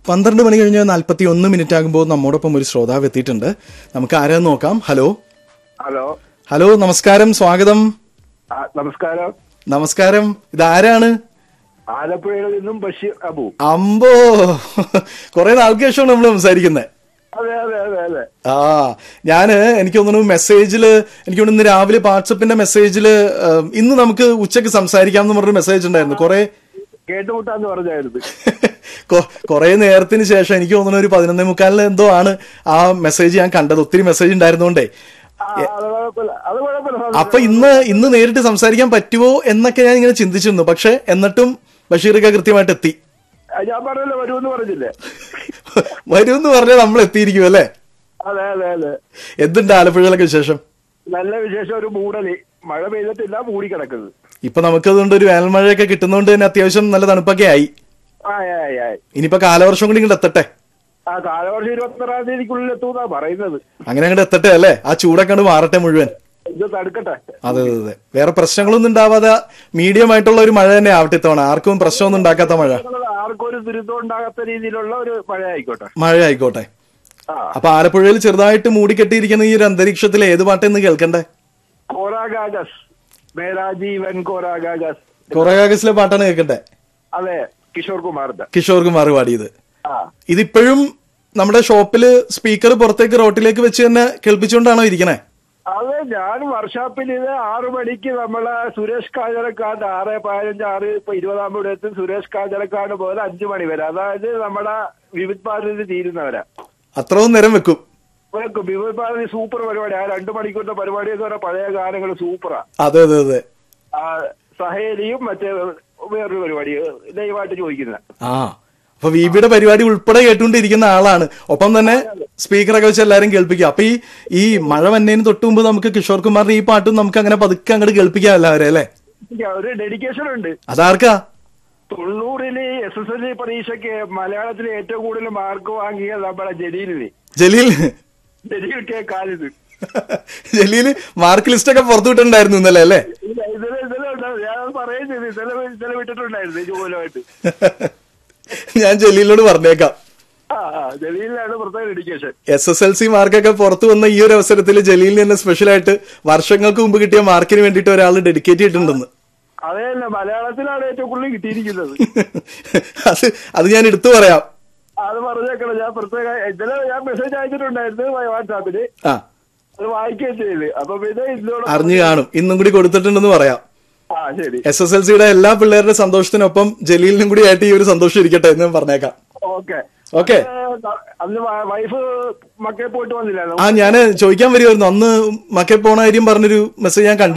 പന്ത്രണ്ട് മണി കഴിഞ്ഞ് നാൽപ്പത്തി ഒന്ന് മിനിറ്റ് ആകുമ്പോൾ നമ്മോടൊപ്പം ഒരു ശ്രോതാവ് എത്തിയിട്ടുണ്ട് നമുക്ക് ആരെന്ന് നോക്കാം ഹലോ ഹലോ ഹലോ നമസ്കാരം സ്വാഗതം ആ, നമസ്കാരം നമസ്കാരം ഇതാരാണ് ആലപ്പുഴയിൽ നിന്നും ബഷീർ അബു അമ്പോ കുറെ നാൾക്ക് ശേഷമാണ് നമ്മൾ സംസാരിക്കുന്നത് അതെ അതെ അതെ അതെ ആ ഞാന് എനിക്ക് തോന്നുന്നു മെസ്സേജില് എനിക്ക് തോന്നുന്നു ഇന്ന് രാവിലെ വാട്സപ്പിന്റെ മെസ്സേജില് ഏം, ഇന്ന് നമുക്ക് ഉച്ചക്ക് സംസാരിക്കാം എന്ന് പറഞ്ഞൊരു മെസ്സേജ് ഉണ്ടായിരുന്നു കുറെ കേട്ടുമുട്ടാന്ന് പറഞ്ഞായിരുന്നു കുറെ നേരത്തിന് ശേഷം എനിക്ക് തോന്നുന്നു ഒരു പതിനൊന്നേ മുക്കാലിന് എന്തോ ആണ് ആ മെസ്സേജ് ഞാൻ കണ്ടത് ഒത്തിരി മെസ്സേജ് ഉണ്ടായിരുന്നോണ്ടേ ആ, അത് കുഴപ്പമില്ല അത് കുഴപ്പമില്ല അപ്പൊ ഇന്ന് ഇന്ന് നേരിട്ട് സംസാരിക്കാൻ പറ്റുമോ എന്നൊക്കെ ഞാൻ ഇങ്ങനെ ചിന്തിച്ചിരുന്നു പക്ഷെ എന്നിട്ടും ബഷീറൊക്കെ കൃത്യമായിട്ട് എത്തി ആ, ഞാൻ പറഞ്ഞല്ലോ വരുമെന്ന് പറഞ്ഞില്ലേ വരുമെന്ന് പറഞ്ഞാൽ നമ്മൾ എത്തിയിരിക്കും അല്ലേ അതെ അതെ അതെ എന്തുണ്ട് ആലപ്പുഴയിലൊക്കെ വിശേഷം നല്ല വിശേഷം ഒരു മൂടല് മഴ പെയ്തിട്ടില്ല മൂടി കിടക്കുന്നത് ഇപ്പൊ നമുക്കതുകൊണ്ട് ഒരു വേനൽമഴയൊക്കെ കിട്ടുന്നതുകൊണ്ട് തന്നെ അത്യാവശ്യം നല്ല തണുപ്പൊക്കെ ആയി ആയി ആയി ആയി ഇനിയിപ്പോ കാലവർഷം കൂടി ഇങ്ങോട്ട് എത്തട്ടെ ആ കാലവർഷം ഇരുപത്തൊന്നാം തീയതിക്കുള്ളിൽ എത്തുന്നാ പറയുന്നത് അങ്ങനെ അങ്ങോട്ട് എത്തട്ടെ അല്ലേ ആ ചൂടൊക്കെ അങ്ങോട്ട് മാറട്ടെ മുഴുവൻ ഇത് തടുക്കട്ടെ അതെ അതെ അതെ വേറെ പ്രശ്നങ്ങളൊന്നും ഉണ്ടാവാതെ മീഡിയം ആയിട്ടുള്ള ഒരു മഴ തന്നെ ആവട്ടെ ഇത്തവണ ആർക്കും പ്രശ്നമൊന്നും ഉണ്ടാക്കാത്ത മഴ നിങ്ങള് ആർക്കും ഒരു ദുരിതം ഉണ്ടാകാത്ത രീതിയിലുള്ള ഒരു മഴ ആയിക്കോട്ടെ മഴ ആയിക്കോട്ടെ ആ അപ്പൊ ആലപ്പുഴയിൽ ചെറുതായിട്ട് മൂടിക്കെട്ടിയിരിക്കുന്ന ഈ ഒരു അന്തരീക്ഷത്തിൽ ഏത് പാട്ടെന്ന് കേൾക്കണ്ടേ കോരാഗാഗസ് മേരാ ജീവൻ കോരാഗാഗസ് കൊറേഗസിലെ പാട്ടാണ് കേൾക്കണ്ടേ അതെ കിഷോർ കുമാറിന്റെ കിഷോർ കുമാർ പാടിയത് ആ ഇതിപ്പോഴും നമ്മുടെ ഷോപ്പില് സ്പീക്കർ പുറത്തേക്ക് റോട്ടിലേക്ക് വെച്ച് തന്നെ കേൾപ്പിച്ചുകൊണ്ടാണോ ഇരിക്കണേ അതെ ഞാൻ വർഷാപ്പിൽ ഇത് ആറു മണിക്ക് നമ്മളെ സുരേഷ് കാഞ്ഞിരക്കാട് ആറ് പതിനഞ്ച് ആറ് ഇപ്പൊ ഇരുപതാം കൂടെ എത്തും സുരേഷ് കാഞ്ഞിരക്കാട് പോലെ അഞ്ചു മണി വരെ അതായത് നമ്മുടെ വിവിധ് ഭാരതി തീരുന്നവരെ അത്രയും നേരം വെക്കും വെക്കും വിവിധ് ഭാരതി സൂപ്പർ പരിപാടി ആ രണ്ടു മണിക്കൂറിന്റെ പരിപാടി എന്ന് പറഞ്ഞാൽ പഴയ ഗാനങ്ങൾ സൂപ്പറാ അതെ അതെ അതെ ആ സഹേലിയും മറ്റേ വേറൊരു പരിപാടി ദയവായിട്ട് ചോദിക്കുന്നത് ആ അപ്പൊ വിബിയുടെ പരിപാടി ഉൾപ്പെടെ കേട്ടുകൊണ്ടിരിക്കുന്ന ആളാണ് ഒപ്പം തന്നെ സ്പീക്കറൊക്കെ വെച്ച് എല്ലാരും കേൾപ്പിക്കുക അപ്പൊ ഈ ഈ മഴ വന്നതിന് തൊട്ട് മുമ്പ് നമുക്ക് കിഷോർ കുമാറിന്റെ ഈ പാട്ടും നമുക്ക് അങ്ങനെ പതുക്കെ അങ്ങോട്ട് കേൾപ്പിക്കാം എല്ലാവരും അല്ലേ ഒരു ഡെഡിക്കേഷൻ ഉണ്ട് അതാർക്കാ തൊണ്ണൂറില് എസ് എസ് എൽ സി പരീക്ഷയ്ക്ക് മലയാളത്തിൽ ഏറ്റവും കൂടുതൽ മാർക്ക് വാങ്ങിയ നമ്മളെ ജലീലിന് ജലീൽ ജലീൽ കെ കാലിത് ജലീൽ മാർക്ക് ലിസ്റ്റ് ഒക്കെ പുറത്തു വിട്ടിട്ടുണ്ടായിരുന്നു ഇന്നലെ അല്ലേ ഇല്ല, ഇന്നലെ ഇന്നലെ ഉണ്ടാവും. ഞാൻ പറയുകയും ചെയ്തു ഇന്നലെ ഇന്നലെ വിട്ടിട്ടുണ്ടായിരുന്നു ഈ ജോലുമായിട്ട് ഞാൻ ജലീലിനോട് പറഞ്ഞേക്കാം ആ ആ ജലീലിനാണ് പ്രത്യേക dedication S S L C മാർക്കൊക്കെ പുറത്തു വന്ന ഈ ഒരു അവസരത്തിൽ ജലീലിന് തന്നെ സ്പെഷ്യലായിട്ട് വർഷങ്ങൾക്ക് മുമ്പ് കിട്ടിയ മാർക്കിന് വേണ്ടിയിട്ട് ഒരാൾ ഡെഡിക്കേറ്റ് ചെയ്തിട്ടുണ്ടെന്ന് അതേ തന്നെ മലയാളത്തിലാണ് ഏറ്റവും കൂടുതൽ കിട്ടിയിരിക്കുന്നത് അത് അത് ഞാൻ എടുത്തു പറയാം അത് പറഞ്ഞേക്കണം ഞാൻ പ്രത്യേക ഇന്നലെ ഞാൻ മെസ്സേജ് അയച്ചിട്ടുണ്ടായിരുന്നു വാട്സാപ്പില് ആ അത് വായിക്കുകയും ചെയ്ത് അപ്പൊ പിന്നെ ഇന്നോട് അറിഞ്ഞു കാണും ഇന്നും കൂടി കൊടുത്തിട്ടുണ്ടെന്ന് പറയാം ആ ശരി എസ് എസ് എൽ സിയുടെ എല്ലാ പിള്ളേരുടെ സന്തോഷത്തിനൊപ്പം ജലീലിനും കൂടി ആയിട്ട് ഈ ഒരു സന്തോഷം ഇരിക്കട്ടെ എന്ന് ഞാൻ പറഞ്ഞേക്കാം ഓക്കെ ഓക്കെ അന്ന് വൈഫ് മക്കളെ പോയിട്ട് വന്നില്ലായിരുന്നു ആ ഞാൻ ചോദിക്കാൻ വരുമായിരുന്നു അന്ന് മക്കേ പോണ കാര്യം പറഞ്ഞൊരു മെസ്സേജ് ഞാൻ കണ്ടു